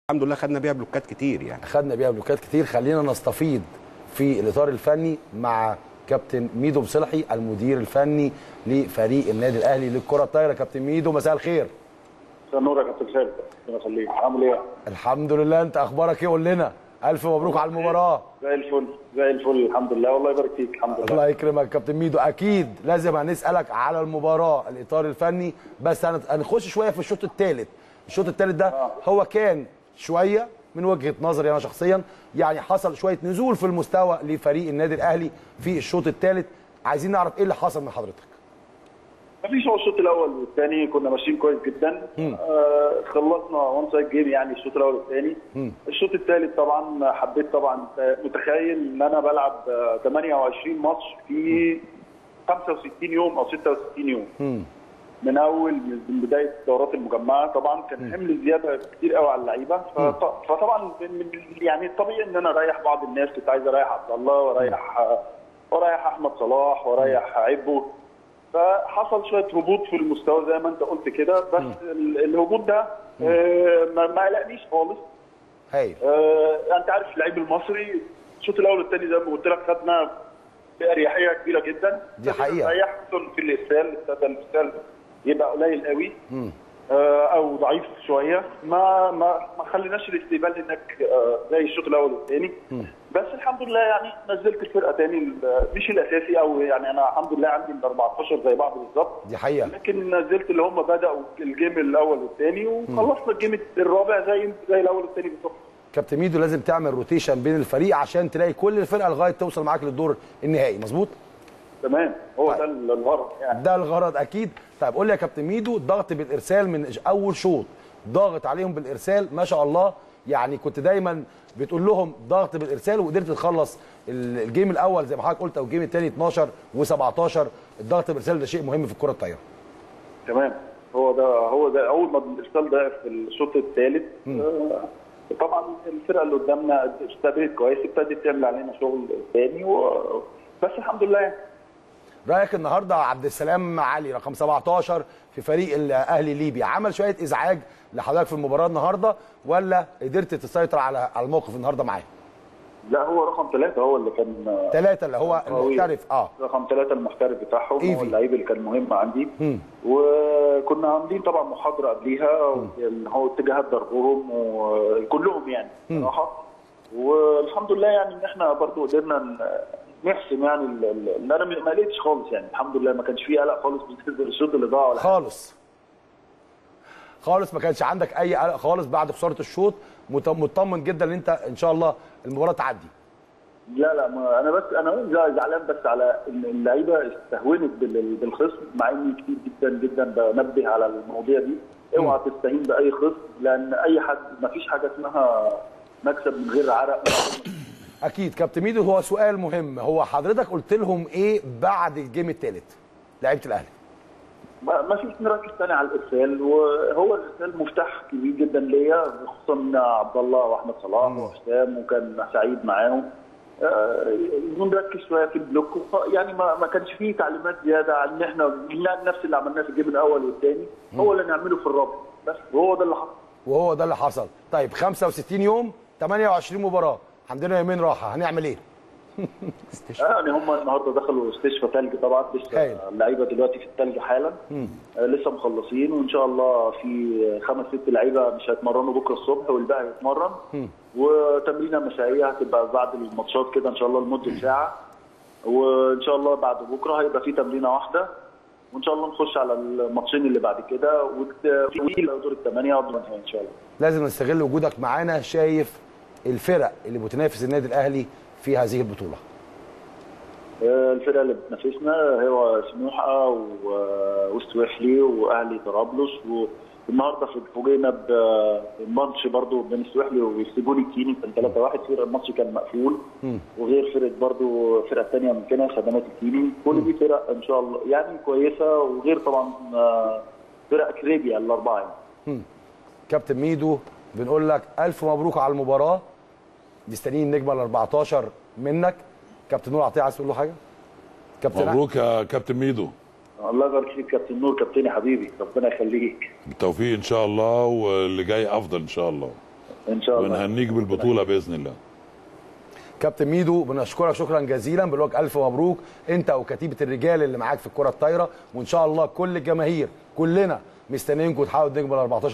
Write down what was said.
الحمد لله خدنا بيها بلوكات كتير يعني خدنا بيها بلوكات كتير خلينا نستفيض في الاطار الفني مع كابتن ميدو مصلحي المدير الفني لفريق النادي الاهلي للكره الطايره كابتن ميدو مساء الخير مساء النور يا كابتن خالد ربنا يخليك عامل ايه؟ الحمد لله انت اخبارك ايه قول لنا الف مبروك على المباراه زي الفل زي الفل الحمد لله والله يبارك فيك الحمد لله الله يكرمك كابتن ميدو اكيد لازم هنسالك على المباراه الاطار الفني بس هنت- هنخش شويه في الشوط الثالث الشوط الثالث ده هو كان شويه من وجهه نظري انا شخصيا يعني حصل شويه نزول في المستوى لفريق النادي الاهلي في الشوط الثالث عايزين نعرف ايه اللي حصل من حضرتك مفيش هو الشوط الاول والثاني كنا ماشيين كويس جدا آه خلصنا وان سايد جيم يعني الشوط الاول والثاني الشوط الثالث طبعا حبيت طبعا آه، متخيل ان انا بلعب آه 28 ماتش في 65 يوم او 66 يوم من اول من بدايه الدورات المجمعه طبعا كان حمل زياده كتير قوي على اللعيبه فط- فطبعا من- من- يعني الطبيعي ان انا اريح بعض الناس كنت عايز اريح عبد الله واريح واريح احمد صلاح واريح عبو فحصل شويه هبوط في المستوى زي ما انت قلت كده بس ال- الهبوط ده آه، ما ما قلقنيش خالص هايل آه، انت عارف اللعيب المصري الشوط الاول والثاني زي ما قلت لك خدنا باريحيه كبيره جدا دي حقيقة. ريح خصوصا في الارسال ابتدى الارسال يبقى قليل قوي آه، او ضعيف شويه ما ما ما خليناش الاستقبال هناك آه، زي الشوط الاول والثاني بس الحمد لله يعني نزلت الفرقه تاني ال- مش الاساسي او يعني انا الحمد لله عندي ال 14 زي بعض بالظبط دي حقيقه لكن نزلت اللي هم بداوا الجيم الاول والثاني وخلصنا الجيم الرابع زي زي الاول والثاني بالظبط كابتن ميدو لازم تعمل روتيشن بين الفريق عشان تلاقي كل الفرقه لغايه توصل معاك للدور النهائي مظبوط تمام هو طيب. ده الغرض يعني ده الغرض اكيد طيب قول لي يا كابتن ميدو الضغط بالارسال من اول شوط ضاغط عليهم بالارسال ما شاء الله يعني كنت دايما بتقول لهم ضغط بالارسال وقدرت تخلص ال- الجيم الاول زي ما حضرتك قلت او الجيم الثاني 12 و17 الضغط بالارسال ده شيء مهم في الكره الطايره تمام هو ده هو ده اول ما الارسال ده في الشوط الثالث آه طبعا الفرقه اللي قدامنا استقبلت كويس ابتدت تعمل علينا شغل ثاني و... بس الحمد لله يعني. رايك النهارده عبد السلام علي رقم 17 في فريق الاهلي ليبيا عمل شويه ازعاج لحضرتك في المباراه النهارده ولا قدرت تسيطر على على الموقف النهارده معاه لا هو رقم ثلاثة هو اللي كان آه، ثلاثه اللي هو قوي. المحترف اه رقم ثلاثة المحترف بتاعهم إيفي. هو اللعيب اللي كان مهم عندي مم. وكنا عاملين طبعا محاضرة قبليها ان هو اتجاهات ضربهم وكلهم يعني صراحة والحمد لله يعني ان احنا برضو قدرنا ن- نحسم يعني ال- ال- ان انا ما قلقتش خالص يعني الحمد لله ما كانش فيه قلق خالص بالنسبه للشوط اللي ضاع ولا حاجة. خالص خالص ما كانش عندك اي قلق خالص بعد خساره الشوط مط- مطمن جدا ان انت ان شاء الله المباراه تعدي لا لا ما انا بس انا زع- زعلان بس على ان اللعيبه استهونت بال- بالخصم مع اني كتير جدا جدا بنبه على المواضيع دي اوعى تستهين باي خصم لان اي حد ما فيش حاجه اسمها مكسب من غير عرق اكيد كابتن ميدو هو سؤال مهم هو حضرتك قلت لهم ايه بعد الجيم الثالث لعيبه الاهلي ما ما فيش نركز تاني على الارسال وهو الارسال مفتاح كبير جدا ليا خصوصا عبد الله واحمد صلاح وحسام وكان سعيد معاهم آه، ونركز شويه في البلوك يعني ما ما كانش فيه تعليمات زياده عن ان احنا نعمل نفس اللي عملناه في الجيم الاول والثاني هو اللي نعمله في الرابع بس وهو ده اللي حصل وهو ده اللي حصل طيب 65 يوم 28 مباراه عندنا يومين راحه هنعمل ايه يعني هم النهارده دخلوا استشفى ثلج طبعا هايل. لسه اللعيبه دلوقتي في الثلج حالا آه، لسه مخلصين وان شاء الله في خمس ست لعيبه مش هيتمرنوا بكره الصبح والباقي هيتمرن وتمرينه مسائيه هتبقى بعد الماتشات كده ان شاء الله لمده ساعه وان شاء الله بعد بكره هيبقى في تمرينه واحده وان شاء الله نخش على الماتشين اللي بعد كده وفي دور الثمانيه قبل النهائي ان شاء الله لازم نستغل وجودك معانا شايف الفرق اللي بتنافس النادي الاهلي في هذه البطوله آه، الفرقه اللي بتنافسنا هو سموحه و- وسويحلي واهلي طرابلس والنهارده في- فوجئنا ب- بماتش برضو بين سويحلي وسيبوني الكيني كان 3-1 فرق الماتش كان مقفول وغير فرقه برضو فرقه ثانيه ممكنه خدمات الكيني كل دي فرق ان شاء الله يعني كويسه وغير طبعا آه، فرق كريبيا الاربعه يعني. كابتن ميدو بنقول لك الف مبروك على المباراه مستنيين النجمه ال 14 منك كابتن نور عطيه عايز تقول له حاجه كابتن مبروك يا كابتن ميدو الله يبارك فيك كابتن نور كابتني حبيبي ربنا يخليك بالتوفيق ان شاء الله واللي جاي افضل ان شاء الله ان شاء الله ونهنيك بالبطوله باذن الله كابتن ميدو بنشكرك شكرا جزيلا بنقول لك الف مبروك انت وكتيبه الرجال اللي معاك في الكره الطايره وان شاء الله كل الجماهير كلنا مستنيينكم تحققوا النجم ال 14